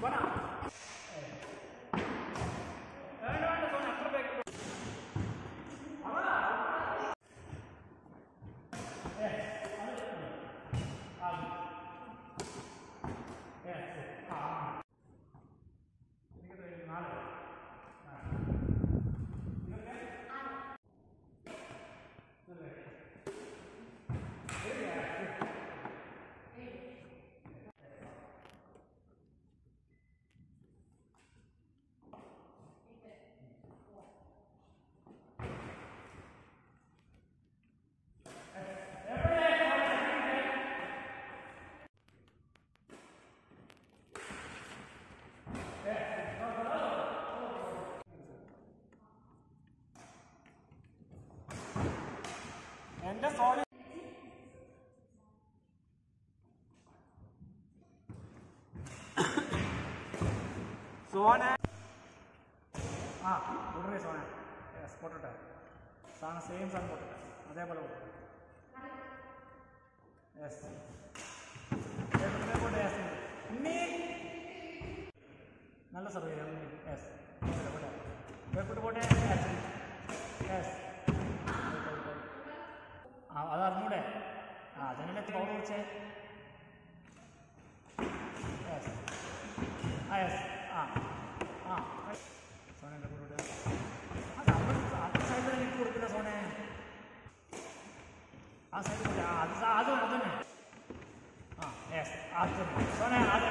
എന്റെ സോണി സോന ആ ഉടനെ സോന യെസ് പോട്ടെ സാധനം സെയിം സാധനം പോട്ടെ അതേപോലെ പോട്ടെ യെസ് പോട്ടെ യെസ് ഉണ്ണി നല്ല സർവേ ഉണ്ണി യെസ് പോട്ടെ പോട്ടെ പോട്ടെ യെസ് യെസ് ആ അത് അറിഞ്ഞൂടെ ആ ജനലെത്തി പൗഡർ കുടിച്ചേ യെസ് ആ യെസ് ആ ആ സോനെ എൻ്റെ കൂടെ വിടുക. അത് അവിടെ അത് സൈഡിൽ എനിക്ക് കൊടുക്കില്ല സോനെ ആ സൈഡിൽ കൊടുക്കുക ആ അത് സ- അത് അത് തന്നെ ആ യെസ് അത് തന്നെ സോനെ അത്